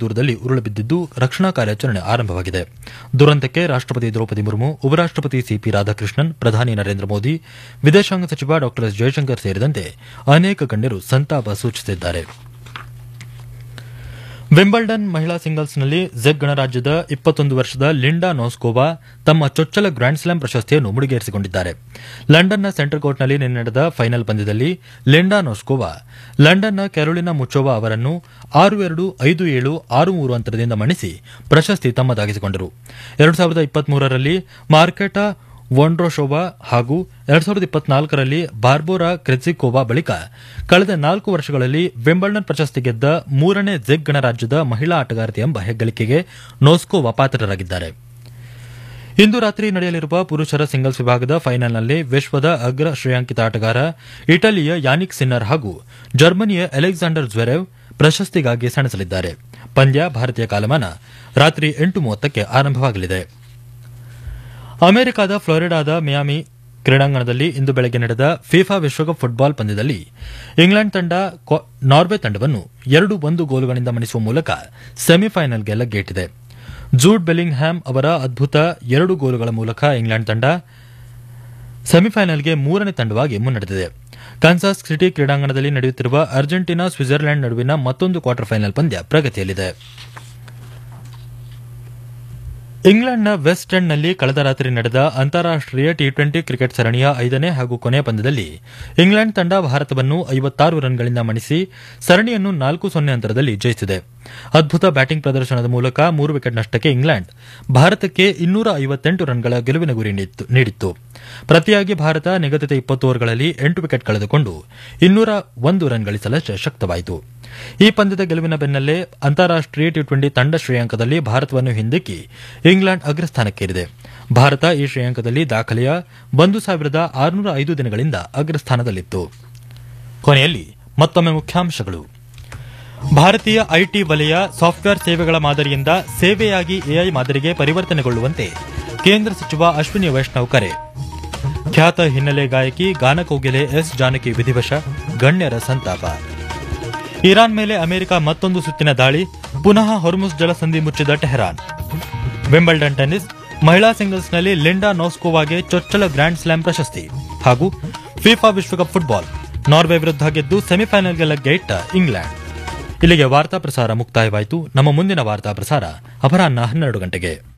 ದೂರದಲ್ಲಿ ಉರುಳು ಬಿದ್ದಿದ್ದು ರಕ್ಷಣಾ ಕಾರ್ಯಾಚರಣೆ ಆರಂಭವಾಗಿದೆ ದುರಂತಕ್ಕೆ ರಾಷ್ಟಪತಿ ದ್ರೌಪದಿ ಮುರ್ಮು ಉಪರಾಷ್ಟಪತಿ ಸಿಪಿ ರಾಧಾಕೃಷ್ಣನ್ ಪ್ರಧಾನಿ ನರೇಂದ್ರ ಮೋದಿ ವಿದೇಶಾಂಗ ಸಚಿವ ಡಾ ಎಸ್ ಜಯಶಂಕರ್ ಸೇರಿದಂತೆ ಅನೇಕ ಗಣ್ಯರು ಸಂತಾಪ ಸೂಚಿಸಿದ್ದಾರೆ ವಿಂಬಲ್ಡನ್ ಮಹಿಳಾ ಸಿಂಗಲ್ಸ್ನಲ್ಲಿ ಜೆಕ್ ಗಣರಾಜ್ಯದ ಇಪ್ಪತ್ತೊಂದು ವರ್ಷದ ಲಿಂಡಾ ನೋಸ್ಕೋವಾ ತಮ್ಮ ಚೊಚ್ಚಲ ಗ್ರ್ಯಾಂಡ್ ಸ್ಲಾಮ್ ಪ್ರಶಸ್ತಿಯನ್ನು ಮುಡಿಗೇರಿಸಿಕೊಂಡಿದ್ದಾರೆ ಲಂಡನ್ನ ಸೆಂಟರ್ ಕೋರ್ಟ್ನಲ್ಲಿ ನಿನ್ನೆ ನಡೆದ ಫೈನಲ್ ಪಂದ್ಯದಲ್ಲಿ ಲಿಂಡಾ ನೋಸ್ಕೋವಾ ಲಂಡನ್ನ ಕ್ಯಾರೋಲಿನಾ ಮುಚೋವಾ ಅವರನ್ನು ಆರು ಎರಡು ಐದು ಏಳು ಆರು ಮೂರು ಅಂತರದಿಂದ ಮಣಿಸಿ ಪ್ರಶಸ್ತಿ ತಮ್ಮದಾಗಿಸಿಕೊಂಡರು ಎರಡು ಸಾವಿರದ ಇಪ್ಪತ್ಮೂರರಲ್ಲಿ ಮಾರ್ಕೆಟಾ ವೊಂಡ್ರೋಶೋವಾ ಹಾಗೂ ಎರಡ್ ಸಾವಿರದ ಇಪ್ಪತ್ನಾಲ್ಕರಲ್ಲಿ ಬಾರ್ಬೋರಾ ಕ್ರೆಜಿಕೋವಾ ಬಳಿಕ ಕಳೆದ ನಾಲ್ಕು ವರ್ಷಗಳಲ್ಲಿ ವಿಂಬಲ್ಡನ್ ಪ್ರಶಸ್ತಿ ಗೆದ್ದ ಮೂರನೇ ಜೆಗ್ ಗಣರಾಜ್ಯದ ಮಹಿಳಾ ಆಟಗಾರ್ತಿ ಎಂಬ ಹೆಗ್ಗಳಿಕೆಗೆ ನೋಸ್ಕೋವಾ ಪಾತ್ರರಾಗಿದ್ದಾರೆ ಇಂದು ರಾತ್ರಿ ನಡೆಯಲಿರುವ ಪುರುಷರ ಸಿಂಗಲ್ಸ್ ವಿಭಾಗದ ಫೈನಲ್ನಲ್ಲಿ ವಿಶ್ವದ ಅಗ್ರ ಶ್ರೇಯಾಂಕಿತ ಆಟಗಾರ ಇಟಲಿಯ ಯಾನಿಕ್ ಸಿನ್ನರ್ ಹಾಗೂ ಜರ್ಮನಿಯ ಅಲೆಕ್ಸಾಂಡರ್ ಜ್ವೆರೆವ್ ಪ್ರಶಸ್ತಿಗಾಗಿ ಸೆಣಸಲಿದ್ದಾರೆ ಪಂದ್ಯ ಭಾರತೀಯ ಕಾಲಮಾನ ರಾತ್ರಿ ಎಂಟು ಮೂವತ್ತಕ್ಕೆ ಆರಂಭವಾಗಲಿದೆ ಅಮೆರಿಕದ ಫ್ಲೋರಿಡಾದ ಮಿಯಾಮಿ ಕ್ರೀಡಾಂಗಣದಲ್ಲಿ ಇಂದು ಬೆಳಗ್ಗೆ ನಡೆದ ಫಿಫಾ ವಿಶ್ವಕಪ್ ಫುಟ್ಬಾಲ್ ಪಂದ್ಯದಲ್ಲಿ ಇಂಗ್ಲೆಂಡ್ ತಂಡ ನಾರ್ವೆ ತಂಡವನ್ನು ಎರಡು ಒಂದು ಗೋಲುಗಳಿಂದ ಮಣಿಸುವ ಮೂಲಕ ಸೆಮಿಫೈನಲ್ಗೆ ಲಗ್ಗೇಟಿದೆ ಜೂಡ್ ಬೆಲ್ಲಿಂಗ್ ಹ್ಯಾಮ್ ಅವರ ಅದ್ಭುತ ಎರಡು ಗೋಲುಗಳ ಮೂಲಕ ಇಂಗ್ಲೆಂಡ್ ತಂಡ ಸೆಮಿಫೈನಲ್ಗೆ ಮೂರನೇ ತಂಡವಾಗಿ ಮುನ್ನಡೆದಿದೆ ಕನ್ಸಾಸ್ ಸಿಟಿ ಕ್ರೀಡಾಂಗಣದಲ್ಲಿ ನಡೆಯುತ್ತಿರುವ ಅರ್ಜೆಂಟೀನಾ ಸ್ವಿಟ್ಜರ್ಲೆಂಡ್ ನಡುವಿನ ಮತ್ತೊಂದು ಕ್ವಾರ್ಟರ್ ಫೈನಲ್ ಪಂದ್ಯ ಪ್ರಗತಿಯಲ್ಲಿದೆ ಇಂಗ್ಲೆಂಡ್ನ ವೆಸ್ಟ್ ಎಂಡ್ನಲ್ಲಿ ಕಳೆದ ರಾತ್ರಿ ನಡೆದ ಅಂತಾರಾಷ್ಟೀಯ ಟಿ ಟ್ವೆಂಟಿ ಕ್ರಿಕೆಟ್ ಸರಣಿಯ ಐದನೇ ಹಾಗೂ ಕೊನೆಯ ಪಂದ್ಯದಲ್ಲಿ ಇಂಗ್ಲೆಂಡ್ ತಂಡ ಭಾರತವನ್ನು ಐವತ್ತಾರು ರನ್ಗಳಿಂದ ಮಣಿಸಿ ಸರಣಿಯನ್ನು ನಾಲ್ಕು ಸೊನ್ನೆ ಅಂತರದಲ್ಲಿ ಜಯಿಸಿದೆ ಅದ್ಭುತ ಬ್ಯಾಟಿಂಗ್ ಪ್ರದರ್ಶನದ ಮೂಲಕ ಮೂರು ವಿಕೆಟ್ ನಷ್ಟಕ್ಕೆ ಇಂಗ್ಲೆಂಡ್ ಭಾರತಕ್ಕೆ ಇನ್ನೂರ ಐವತ್ತೆಂಟು ರನ್ಗಳ ಗೆಲುವಿನ ಗುರಿ ನೀಡಿತ್ತು ಪ್ರತಿಯಾಗಿ ಭಾರತ ನಿಗದಿತ ಇಪ್ಪತ್ತು ಓವರ್ಗಳಲ್ಲಿ ಎಂಟು ವಿಕೆಟ್ ಕಳೆದುಕೊಂಡು ಇನ್ನೂರ ಒಂದು ರನ್ ಗಳಿಸಲಷ್ಟೇ ಶಕ್ತವಾಯಿತು ಈ ಪಂದ್ಯದ ಗೆಲುವಿನ ಬೆನ್ನಲ್ಲೇ ಅಂತಾರಾಷ್ಟೀಯ ಟಿ ಟ್ವೆಂಟಿ ತಂಡ ಶ್ರೇಯಾಂಕದಲ್ಲಿ ಭಾರತವನ್ನು ಹಿಂದಿಕ್ಕಿ ಇಂಗ್ಲೆಂಡ್ ಅಗ್ರಸ್ಥಾನಕ್ಕೇರಿದೆ ಭಾರತ ಈ ಶ್ರೇಯಾಂಕದಲ್ಲಿ ದಾಖಲೆಯ ಒಂದು ಸಾವಿರದ ಆರುನೂರ ಐದು ದಿನಗಳಿಂದ ಅಗ್ರಸ್ಥಾನದಲ್ಲಿತ್ತು ಕೊನೆಯಲ್ಲಿ ಮತ್ತೊಮ್ಮೆ ಮುಖ್ಯಾಂಶಗಳು ಭಾರತೀಯ ಐಟಿ ವಲಯ ಸಾಫ್ಟ್ವೇರ್ ಸೇವೆಗಳ ಮಾದರಿಯಿಂದ ಸೇವೆಯಾಗಿ ಎಐ ಮಾದರಿಗೆ ಪರಿವರ್ತನೆಗೊಳ್ಳುವಂತೆ ಕೇಂದ್ರ ಸಚಿವ ಅಶ್ವಿನಿ ವೈಷ್ಣವ್ ಕರೆ ಖ್ಯಾತ ಹಿನ್ನೆಲೆ ಗಾಯಕಿ ಗಾನಕೋಗಿಲೆ ಎಸ್ ಜಾನಕಿ ವಿಧಿವಶ ಗಣ್ಯರ ಸಂತಾಪ ಇರಾನ್ ಮೇಲೆ ಅಮೆರಿಕ ಮತ್ತೊಂದು ಸುತ್ತಿನ ದಾಳಿ ಪುನಃ ಹೊರ್ಮುಸ್ ಜಲಸಂಧಿ ಮುಚ್ಚಿದ ಟೆಹರಾನ್ ವಿಂಬಲ್ಡನ್ ಟೆನ್ನಿಸ್ ಮಹಿಳಾ ಸಿಂಗಲ್ಸ್ನಲ್ಲಿ ಲಿಂಡಾ ನೋಸ್ಕೋವಾಗೆ ಚೊಚ್ಚಲ ಗ್ರ್ಯಾಂಡ್ ಸ್ಲಾಮ್ ಪ್ರಶಸ್ತಿ ಹಾಗೂ ಫಿಫಾ ವಿಶ್ವಕಪ್ ಫುಟ್ಬಾಲ್ ನಾರ್ವೆ ವಿರುದ್ಧ ಗೆದ್ದು ಸೆಮಿಫೈನಲ್ಗೆ ಲಗ್ಗೆ ಇಟ್ಟ ಇಂಗ್ಲೆಂಡ್ ಇಲ್ಲಿಗೆ ವಾರ್ತಾ ಪ್ರಸಾರ ಮುಕ್ತಾಯವಾಯಿತು ನಮ್ಮ ಮುಂದಿನ ವಾರ್ತಾ ಪ್ರಸಾರ ಅಪರಾಹ್ನ ಹನ್ನೆರಡು ಗಂಟೆಗೆ